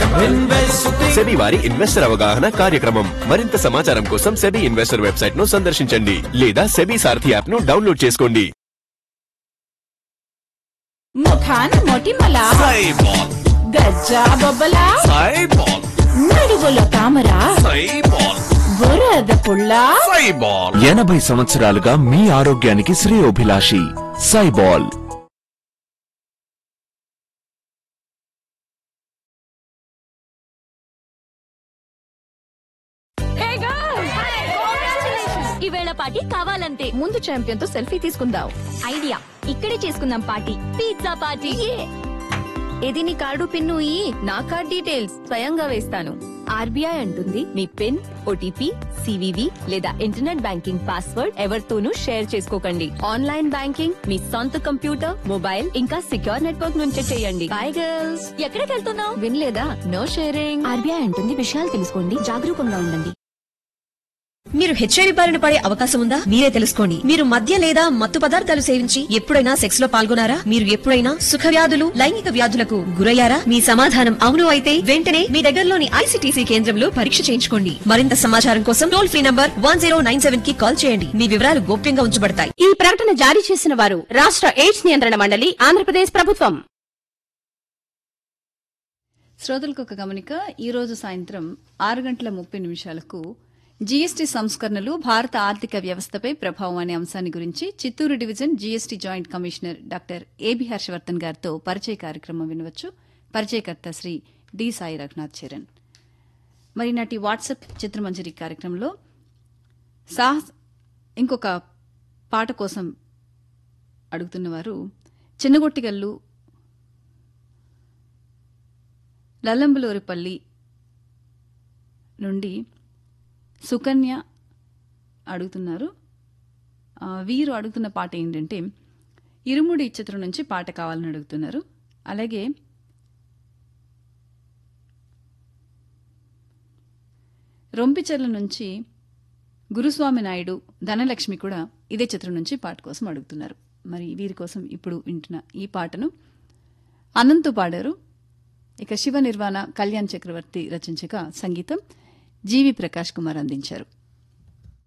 SEBI వారి investor అవగాహన కార్యక్రమం మరింత సమాచారం కోసం సెబీ ఇన్వెస్టర్ వెబ్సైట్ ను సందర్శించండి లేదా సెబీ సారథి యాప్ ను డౌన్లోడ్ చేసుకోండి ముఖాన మొటిమల సైబాల్ గజ్జా బొబ్బల సైబాల్ నడువులో తామర సైబాల్ బురద పుల్ల సైబాల్ ఎనభై సంవత్సరాలుగా మీ ఆరోగ్యానికి శ్రేయోభిలాషి సైబాల్ ఈవేళ పార్టీ కావాలంతే ముందు ఛాంపియన్ తో సెల్ఫీ తీసుకుందాం ఐడియా ఇక్కడే చేసుకుందాం పార్టీ పిజ్జా పార్టీ ఇది నీ కార్డు పిన్ను ఈ నా కార్డ్ డీటెయిల్స్ స్వయంగా వేస్తాను ఆర్బీఐ అంటుంది మీ పిన్ ఓటీపీ సివివి లేదా ఇంటర్నెట్ బ్యాంకింగ్ పాస్వర్డ్ ఎవరితోనూ షేర్ చేసుకోకండి ఆన్లైన్ బ్యాంకింగ్ మీ సొంత కంప్యూటర్ మొబైల్ ఇంకా సిక్యూర్ నెట్వర్క్ నుంచే చేయండి బై గర్ల్స్ ఎక్కడికి వెళ్తున్నావు వినలేదా నో షేరింగ్ ఆర్బీఐ అంటుంది విషయాలు తెలుసుకోండి జాగరూకంగా ఉండండి మీరు హెచ్ఐవి బారిన పడే అవకాశం ఉందా మీరే తెలుసుకోండి మీరు మద్య లేదా మత్తు పదార్థాలు సేవించి ఎప్పుడైనా సెక్స్ లో పాల్గొనారా మీరు ఎప్పుడైనా సుఖ వ్యాధులు లైంగిక వ్యాధులకు గురయ్యారా మీ సమాధానం అవును అయితే వెంటనే మీ దగ్గరలోని ఐసిటీసీ కేంద్రంలో పరీక్ష చేయించుకోండి మరింత సమాచారం కోసం టోల్ ఫ్రీ నంబర్ వన్ కి కాల్ చేయండి మీ వివరాలు గోప్యంగా ఉంచబడతాయి ఈ ప్రకటన జారీ చేసిన వారు రాష్ట్ర ఎయిడ్స్ నియంత్రణ మండలి ఆంధ్రప్రదేశ్ ప్రభుత్వం శ్రోతలకు ఒక గమనిక ఈ రోజు సాయంత్రం ఆరు గంటల ముప్పై నిమిషాలకు జీఎస్టీ సంస్కరణలు భారత ఆర్థిక వ్యవస్థపై ప్రభావం అనే అంశాన్ని గురించి Chittoor division GST joint commissioner doctor A B Harshavardhan గారితో పరిచయ కార్యక్రమం వినవచ్చు పరిచయకర్త శ్రీ డి సాయి రఘునాథ్ చరణ్ మరి నాటి వాట్సాప్ చిత్రమంజరి కార్యక్రమంలో సాహస్ ఇంకొక పాట కోసం అడుగుతున్నవారు చిన్నగొట్టిగల్లు లల్లంబులోరిపల్లి నుండి సుకన్య అడుగుతున్నారు ఆ, వీరు అడుగుతున్న పాట ఏంటంటే ఇరుముడి చిత్రం నుంచి పాట కావాలని అడుగుతున్నారు అలాగే రొంపిచెర్ల నుంచి గురుస్వామి నాయుడు ధనలక్ష్మి కూడా ఇదే చిత్రం నుంచి పాట కోసం అడుగుతున్నారు మరి వీరి కోసం ఇప్పుడు వింటున్న ఈ పాటను అనంతు పాడారు ఇక శివ నిర్వాణ కళ్యాణ్ చక్రవర్తి రచించగా సంగీతం జీవి ప్రకాష్ కుమార్ అందించారు